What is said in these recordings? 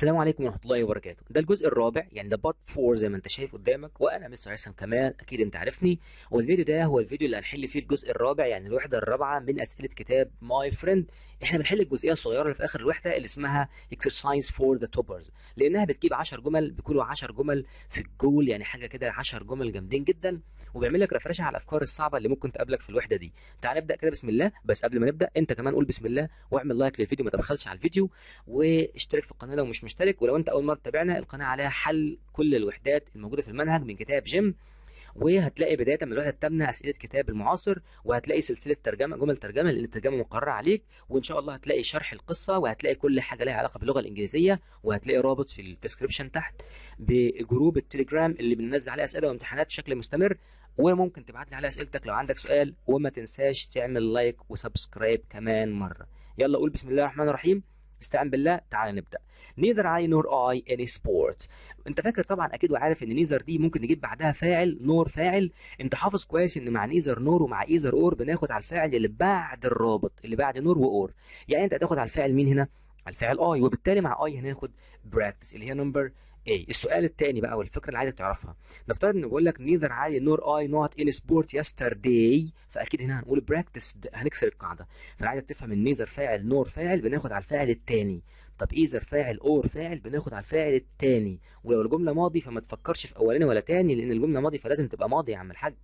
السلام عليكم ورحمة الله وبركاته ده الجزء الرابع يعني ده بارت 4 زي ما انت شايف قدامك وانا مستر هيثم كمال اكيد انت عارفني والفيديو ده هو الفيديو اللي هنحل فيه الجزء الرابع يعني الوحدة الرابعة من اسئلة كتاب ماي فريند احنا بنحل الجزئية الصغيرة اللي في اخر الوحدة اللي اسمها exercise for the toppers لانها بتجيب 10 جمل بيكونوا 10 جمل في الجول يعني حاجة كده 10 جمل جامدين جدا وبيعمل لك رفرشه على الافكار الصعبة اللي ممكن تقابلك في الوحدة دي تعال نبدا كده بسم الله بس قبل ما نبدا انت كمان قول بسم الله واعمل لايك للفيديو ما تبخلش على الفيديو واشترك في القناه لو مش مشترك ولو انت اول مره تتابعنا القناه عليها حل كل الوحدات الموجوده في المنهج من كتاب جيم وهتلاقي بدايه من الوحده الثامنه اسئله كتاب المعاصر وهتلاقي سلسله ترجمه جمل ترجمه لان الترجمه مقرره عليك وان شاء الله هتلاقي شرح القصه وهتلاقي كل حاجه لها علاقه باللغه الانجليزيه وهتلاقي رابط في الديسكربشن تحت بجروب التليجرام اللي بننزل عليه اسئله وامتحانات بشكل مستمر وممكن تبعت لي على اسئلتك لو عندك سؤال وما تنساش تعمل لايك وسبسكرايب كمان مره يلا قول بسم الله الرحمن الرحيم استعن بالله تعال نبدا neither I nor I any sport انت فاكر طبعا اكيد وعارف ان نيزر دي ممكن نجيب بعدها فاعل نور فاعل انت حافظ كويس ان مع نيزر نور ومع ايزر اور بناخد على الفاعل اللي بعد الرابط اللي بعد نور واور يعني انت هتاخد على الفاعل مين هنا على الفاعل اي وبالتالي مع اي هناخد براكتس اللي هي نمبر A السؤال الثاني بقى والفكره اللي عايزك تعرفها نفترض ان بقول لك neither علي نور اي نوت ان سبورت yesterday فاكيد هنا هنقول براكتس هنكسر القاعده فانا عايزك تفهم ان نيزر فاعل نور فاعل بناخد على الفاعل الثاني طب ايزر فاعل اور فاعل بناخد على الفاعل الثاني ولو الجمله ماضي فما تفكرش في اولاني ولا تاني لان الجمله ماضي فلازم تبقى ماضي يا عم الحاج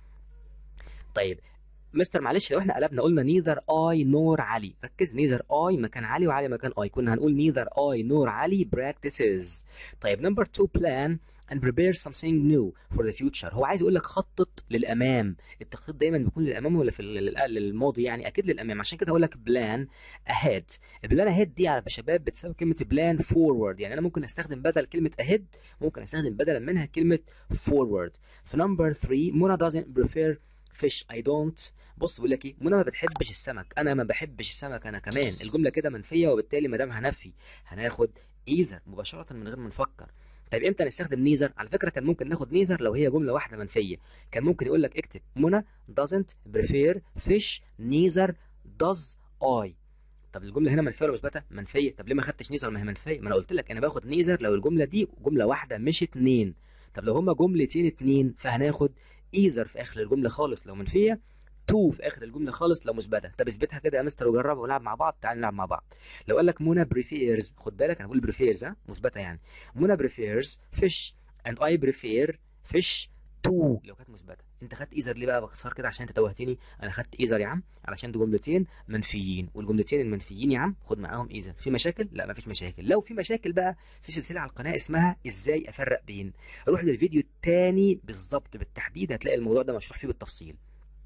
طيب مستر معلش لو احنا قلبنا قلنا نيذر اي نور علي ركز نيذر اي مكان علي وعلي مكان اي كنا هنقول نيذر اي نور علي practices طيب نمبر 2 plan and prepare something new for the future هو عايز يقول لك خطط للامام التخطيط دايما بيكون للامام ولا في للماضي يعني اكيد للامام عشان كده هقول لك plan ahead البلان ahead دي على شباب بتساوي كلمه plan forward يعني انا ممكن استخدم بدل كلمه ahead ممكن استخدم بدلا منها كلمه forward في نمبر 3 منى doesn't prefer fish I don't بص بيقول لك ايه منى ما بتحبش السمك انا ما بحبش السمك انا كمان الجمله كده منفيه وبالتالي ما دام هنفي هناخد ايزر مباشره من غير ما نفكر طيب امتى نستخدم نيزر على فكره كان ممكن ناخد نيزر لو هي جمله واحده منفيه كان ممكن يقول لك اكتب منى doesn't prefer fish neither does I طب الجمله هنا منفيه ولا مثبته منفيه طب ليه ما خدتش نيزر ما هي منفيه ما انا قلت لك انا باخد نيزر لو الجمله دي جمله واحده مش اتنين طب لو هما جملتين اتنين فهناخد ايزر في اخر الجمله خالص لو منفيه تو في اخر الجمله خالص لو مثبته طب اثبتها كده يا مستر وجربها ونلعب مع بعض تعال نلعب مع بعض لو قال لك منى بريفيرز خد بالك انا بقول بريفيرز ها مثبته يعني منى بريفيرز فيش اند اي بريفير فيش تو لو كانت مثبته انت خدت ايزر ليه بقى باختصار كده عشان انت توهتني انا خدت ايزر يا عم علشان دي جملتين منفيين والجملتين المنفيين يا عم خد معاهم ايزر في مشاكل لا مفيش مشاكل لو في مشاكل بقى في سلسله على القناه اسمها ازاي افرق بين روح للفيديو الثاني بالظبط بالتحديد هتلاقي الموضوع ده مشروح فيه بالتفصيل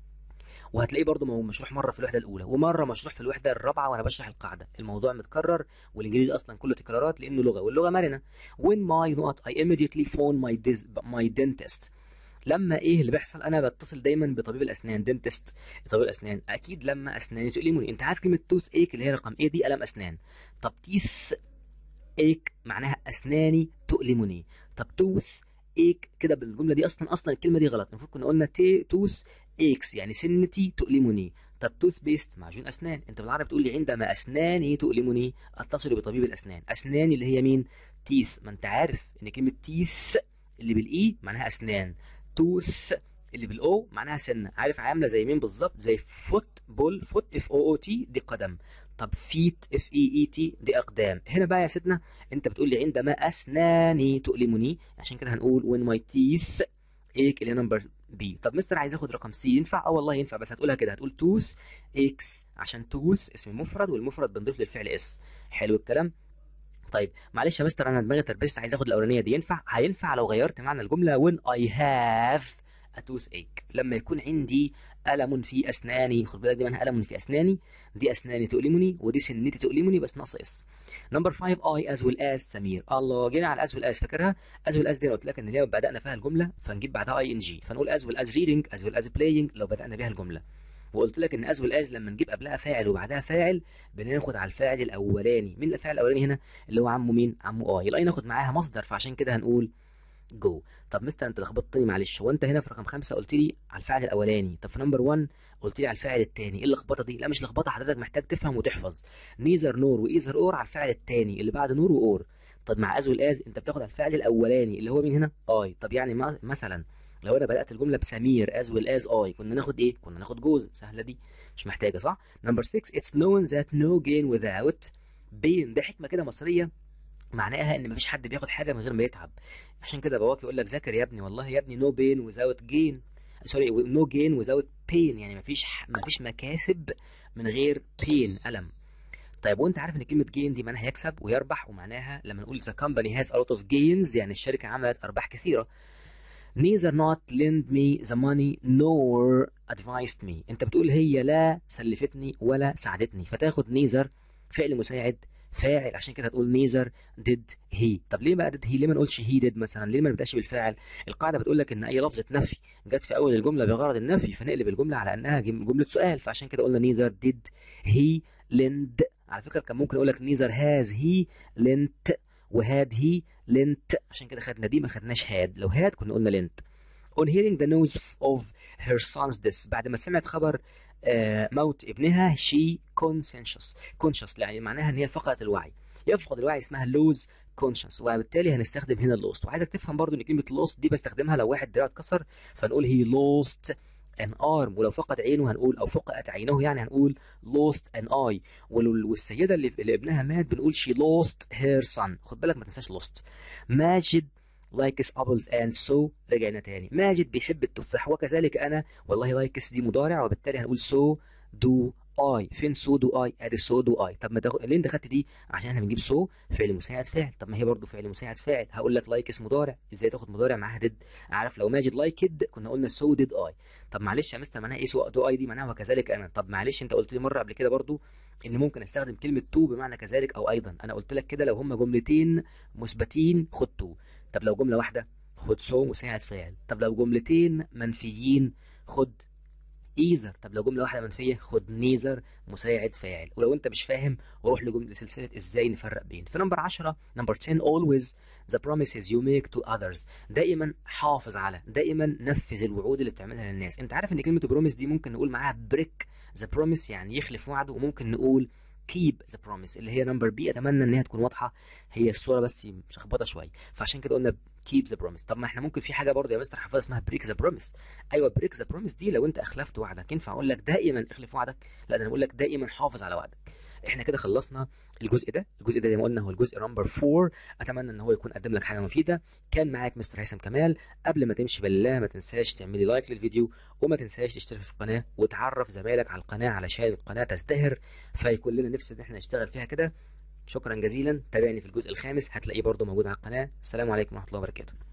وهتلاقيه برضه مشروح مره في الوحده الاولى ومره مشروح في الوحده الرابعه وانا بشرح القاعده الموضوع متكرر والانجليزي اصلا كله تكرارات لانه لغه واللغه مرنه when my not I immediately phone my, my dentist لما ايه اللي بيحصل انا بتصل دايما بطبيب الاسنان دنتست طبيب الاسنان اكيد لما اسناني تؤلمني انت عارف كلمه توث ايك اللي هي رقم ايه دي الم اسنان طب تيث ايك معناها اسناني تؤلمني طب توث ايك كده بالجمله دي اصلا اصلا الكلمه دي غلط المفروض كنا قلنا تي توث اكس يعني سنتي تؤلمني طب توث بيست معجون اسنان انت بالعربي بتقول لي عندما اسناني تؤلمني اتصل بطبيب الاسنان اسناني اللي هي مين تيث ما انت عارف ان كلمه تيث اللي بالاي معناها اسنان توث اللي بالاو معناها سنه عارف عامله زي مين بالظبط زي فوت بول فوت اف او او تي دي قدم طب فيت اف اي اي تي دي اقدام هنا بقى يا سيدنا انت بتقول لي عندما اسناني تؤلمني عشان كده هنقول when my teeth ايك اللي نمبر بي طب مستر عايز اخد رقم سي ينفع اه والله ينفع بس هتقولها كده هتقول توث اكس عشان توث اسم مفرد والمفرد بنضيف للفعل اس حلو الكلام طيب معلش يا مستر انا دماغي تربست عايز اخد الاولانيه دي ينفع هينفع لو غيرت معنى الجمله when I have a toothache لما يكون عندي ألم في أسناني خد بالك دي معناها ألم في أسناني دي أسناني تؤلمني ودي سنتي تؤلمني بس ناقص اس نمبر 5 I as well as سمير الله جينا على as well as فاكرها as well as دي أنا قلت لك إن لو بدأنا فيها الجملة فنجيب بعدها اي ان جي فنقول as well as reading as well as playing لو بدأنا بيها الجملة وقلت لك ان از والاز لما نجيب قبلها فاعل وبعدها فاعل بناخد على الفاعل الاولاني مين الفاعل الاولاني هنا اللي هو عمه مين عمه اه يبقى ناخد معاها مصدر فعشان كده هنقول جو طب مستر انت لخبطتني معلش هو انت هنا في رقم خمسة قلت لي على الفاعل الاولاني طب في نمبر 1 قلت لي على الفاعل الثاني ايه اللخبطه دي لا مش لخبطه حضرتك محتاج تفهم وتحفظ نيزر نور وايزر اور على الفاعل الثاني اللي بعد نور واور طب مع از والاز انت بتاخد على الفعل الاولاني اللي هو مين هنا اي طب يعني ما- مثلا لو انا بدات الجمله بسمير از والاز اي كنا ناخد ايه كنا ناخد جوز سهله دي مش محتاجه صح نمبر 6 it's known that no gain without pain ده حكمه كده مصريه معناها ان مفيش حد بياخد حاجه من غير ما يتعب عشان كده باباك يقول لك ذاكر يا ابني والله يا ابني نو بين وزاوت جين سوري نو جين وزاوت بين يعني مفيش مفيش مكاسب من غير بين الم طيب وانت عارف ان كلمه جين دي معناها يكسب ويربح ومعناها لما نقول the company has a lot of gains يعني الشركه عملت ارباح كثيره neither not lend me the money nor advised me انت بتقول هي لا سلفتني ولا ساعدتني فتاخد neither فعل مساعد فاعل عشان كده هتقول neither did he طب ليه بقى did he ليه ما نقولش he did مثلا ليه ما نبداش بالفاعل القاعده بتقول لك ان اي لفظه نفي جت في اول الجمله بغرض النفي فنقلب الجمله على انها جم- جمله سؤال فعشان كده قلنا neither did he lend على فكره كان ممكن اقول لك neither has he lent وهاد he lent عشان كده خدنا دي ما خدناش هاد لو هاد كنا قلنا lent on hearing the news of her son's death بعد ما سمعت خبر آه، موت ابنها she conscious conscious يعني معناها ان هي فقدت الوعي يفقد الوعي اسمها lose conscious وبالتالي هنستخدم هنا lost وعايزك تفهم برضو ان كلمه lost دي بستخدمها لو واحد دراعه اتكسر فنقول he lost an arm ولو فقد عينه هنقول او فقدت عينه يعني هنقول lost an eye ول- والسيده اللي, اللي ابنها مات بنقول she lost her son خد بالك ما تنساش lost ماجد likes apples and so رجعنا تاني ماجد بيحب التفاح وكذلك انا والله likes دي مضارع وبالتالي هنقول so do I فين so do I ادي so do I طب ما تاخد ليه انت خدت دي عشان احنا بنجيب so فعل مساعد فاعل طب ما هي برضو فعل مساعد فاعل هقول لك likes مضارع ازاي تاخد مضارع معاها did عارف لو ماجد liked كنا قلنا so did I طب معلش يا مستر معناها ايه so do I دي معناها وكذلك انا طب معلش انت قلت لي مره قبل كده برضو ان ممكن استخدم كلمه تو بمعنى كذلك او ايضا انا قلت لك كده لو هما جملتين مثبتين خد تو طب لو جمله واحده خد سو مساعد فاعل طب لو جملتين منفيين خد ايزر طب لو جمله واحده منفيه خد نيزر مساعد فاعل ولو انت مش فاهم روح لجمله سلسله ازاي نفرق بين في نمبر 10 نمبر 10 always the promises you make to others دائما حافظ على دائما نفذ الوعود اللي بتعملها للناس انت عارف ان كلمه بروميس دي ممكن نقول معاها بريك ذا بروميس يعني يخلف وعده وممكن نقول keep the promise اللي هي نمبر بي اتمنى ان هي تكون واضحه هي الصوره بس مشخبطه شويه فعشان كده قلنا keep the promise طب ما احنا ممكن في حاجه برضه يا مستر حفاظ اسمها break the promise ايوه break the promise دي لو انت اخلفت وعدك ينفع اقول لك دائما اخلف وعدك لا ده انا بقول لك دائما حافظ على وعدك احنا كده خلصنا الجزء ده الجزء ده زي ما قلنا هو الجزء نمبر 4 اتمنى ان هو يكون قدم لك حاجه مفيده كان معاك مستر هيثم كمال قبل ما تمشي بالله ما تنساش تعملي لايك للفيديو وما تنساش تشترك في القناه وتعرف زمايلك على القناه علشان القناه تزدهر فيكون لنا نفس ان احنا نشتغل فيها كده شكرا جزيلا تابعني في الجزء الخامس هتلاقيه برضه موجود على القناه السلام عليكم ورحمه الله وبركاته